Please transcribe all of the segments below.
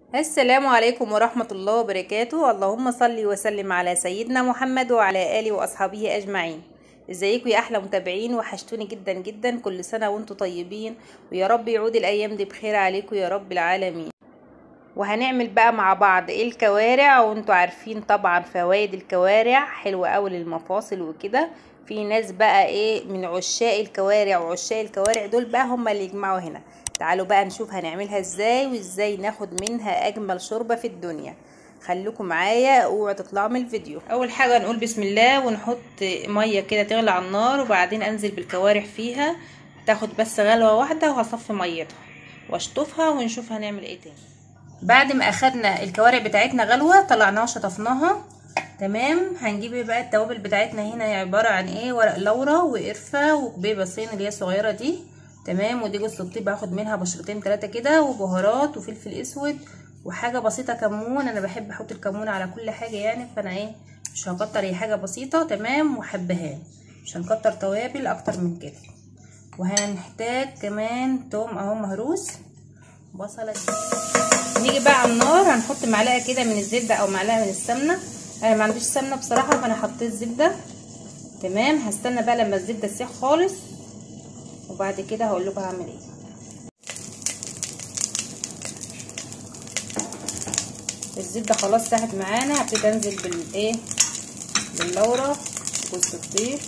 السلام عليكم ورحمة الله وبركاته اللهم صل وسلم على سيدنا محمد وعلى آله وأصحابه أجمعين ازيكم يا أحلى متابعين وحشتوني جدا جدا كل سنة وانتم طيبين ويا رب يعود الأيام دي بخير عليكم يا رب العالمين وهنعمل بقى مع بعض ايه الكوارع وانتوا عارفين طبعا فوائد الكوارع حلوة قوي للمفاصل وكده في ناس بقى ايه من عشاق الكوارع وعشاق الكوارع دول بقى هم اللي يجمعوا هنا تعالوا بقى نشوف هنعملها ازاي وازاي ناخد منها اجمل شوربه في الدنيا خليكم معايا اوعوا تطلعوا من الفيديو اول حاجه نقول بسم الله ونحط ميه كده تغلي على النار وبعدين انزل بالكوارع فيها تاخد بس غلوه واحده وهصفي ميتها واشطفها ونشوف هنعمل ايه تاني بعد ما اخدنا الكوارع بتاعتنا غلوه طلعناها وشطفناها تمام هنجيب بقى التوابل بتاعتنا هنا عباره عن ايه ورق لورا وقرفه وبيبصين اللي هي الصغيره دي تمام ودي جوز الطيب هاخد منها بشرتين ثلاثه كده وبهارات وفلفل اسود وحاجه بسيطه كمون انا بحب احط الكمون على كل حاجه يعني فانا ايه مش هنكتر هي حاجه بسيطه تمام وحبهان مش هنكتر توابل اكتر من كده وهنحتاج كمان توم اهو مهروس بصله نيجي بقى على النار هنحط معلقه كده من الزبده او معلقه من السمنه انا ما عنديش سمنه بصراحه فانا حطيت زبده تمام هستنى بقى لما الزبده تسيح خالص وبعد كده هقول لكم هعمل ايه الزبده خلاص ساحت معانا هبتدي انزل بالايه باللورة جوز الطيب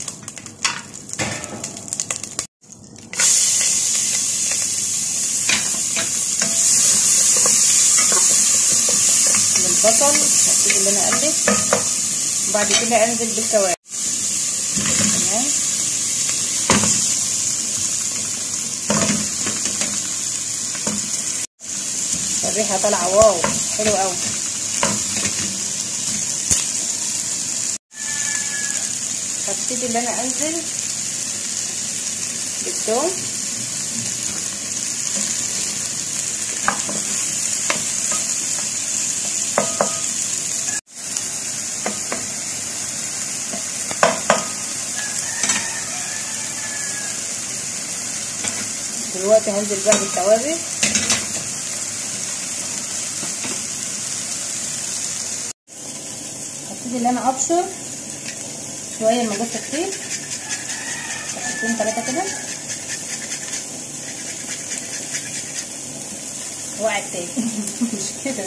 بالبصل هبتدي اللي انا اقلب وبعد كده انزل بالكوارع تمام الريحه طالعه واو حلو قوي هبتدي ان انا انزل بالثوم دلوقتي هنزل بقى بالتوابل هبتدي ان انا ابشر شويه من جوز الطيب بشرتين ثلاثه كده وقعت تاني مش كده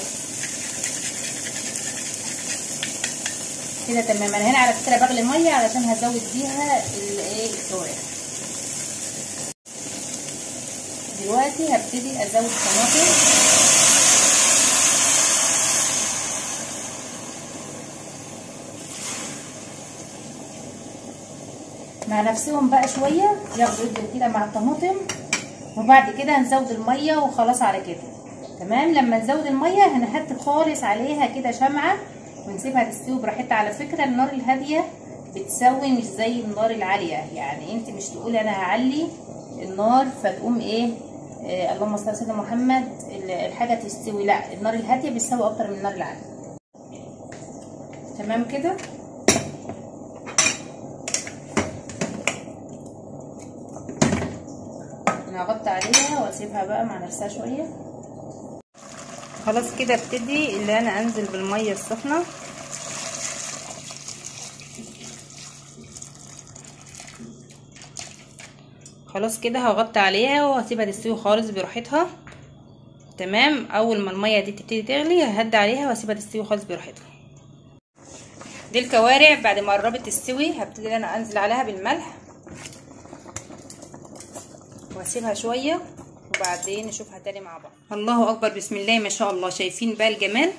كده تمام انا هنا على فكره بغلي ميه علشان هزود بيها الايه الكوارع دلوقتي هبتدي ازود طماطم مع نفسهم بقى شويه ياخدوا يدوا كده مع الطماطم وبعد كده هنزود الميه وخلاص على كده تمام لما نزود الميه هنهدي خالص عليها كده شمعه ونسيبها تستوي براحتها على فكره النار الهاديه بتسوي مش زي النار العاليه يعني انت مش تقولي انا هعلي النار فتقوم ايه آه اللهم صل على سيدنا محمد الحاجه تستوي لا النار الهاديه بتسوي اكتر من النار العاليه تمام كده انا هغطي عليها واسيبها بقى مع نفسها شويه خلاص كده ابتدي اللي انا انزل بالميه السخنه خلاص كده هغطي عليها وهسيبها تستوي خالص براحتها تمام اول ما الميه دي تبتدي تغلي ههدي عليها واسيبها تستوي خالص براحتها دي الكوارع بعد ما قربت تستوي هبتدي انا انزل عليها بالملح واسيبها شويه وبعدين نشوفها تاني مع بعض الله اكبر بسم الله ما شاء الله شايفين بقى الجمال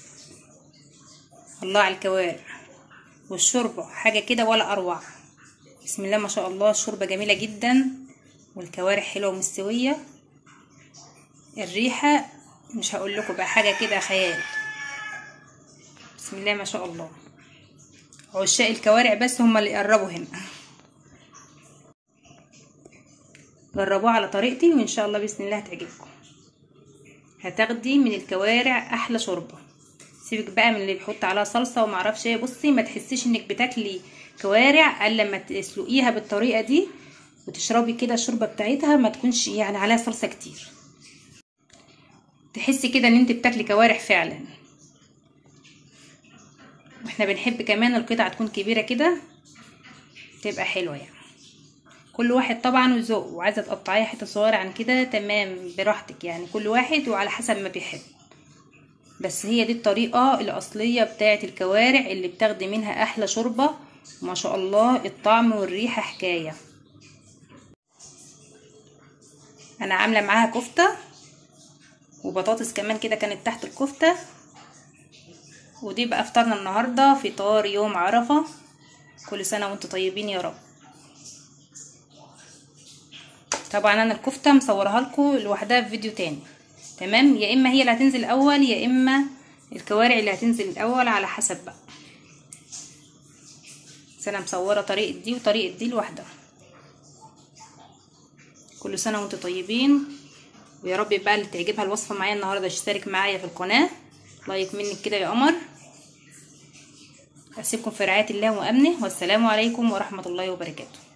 الله على الكوارع والشوربه حاجه كده ولا اروع بسم الله ما شاء الله الشوربه جميله جدا والكوارع حلوه ومستويه الريحه مش هقول لكم بقى حاجه كده خيال بسم الله ما شاء الله عشاق الكوارع بس هم اللي يقربوا هنا جربوها على طريقتي وان شاء الله باذن الله هتعجبكم هتاخدي من الكوارع احلى شوربه سيبك بقى من اللي بيحط عليها صلصه وما اعرفش ايه بصي ما تحسيش انك بتاكلي كوارع الا لما تسلقيها بالطريقه دي وتشربي كده الشوربه بتاعتها ما تكونش يعني عليها صلصه كتير تحسي كده ان انت بتاكلي كوارع فعلا واحنا بنحب كمان القطعة تكون كبيرة كده تبقى حلوة يعني كل واحد طبعا وذوقه وعايزة تقطعيها حتة صغيرة عن كده تمام براحتك يعني كل واحد وعلى حسب ما بيحب بس هي دي الطريقة الأصلية بتاعة الكوارع اللي بتاخدي منها أحلى شوربة ما شاء الله الطعم والريحة حكاية أنا عاملة معاها كفتة وبطاطس كمان كده كانت تحت الكفتة ودي بقى فطارنا النهاردة فطار يوم عرفة كل سنة وانتم طيبين يا رب طبعا انا الكفتة مصورها لكم لوحدها في فيديو تاني تمام يا اما هي اللي هتنزل الاول يا اما الكوارع اللي هتنزل الاول على حسب بقى بس انا مصوره طريقه دي وطريقه دي لوحدها كل سنه وانتم طيبين ويا رب بقى اللي تعجبها الوصفه معايا النهارده اشترك معايا في القناه لايك منك كده يا قمر اسيبكم في رعايه الله وامنه والسلام عليكم ورحمه الله وبركاته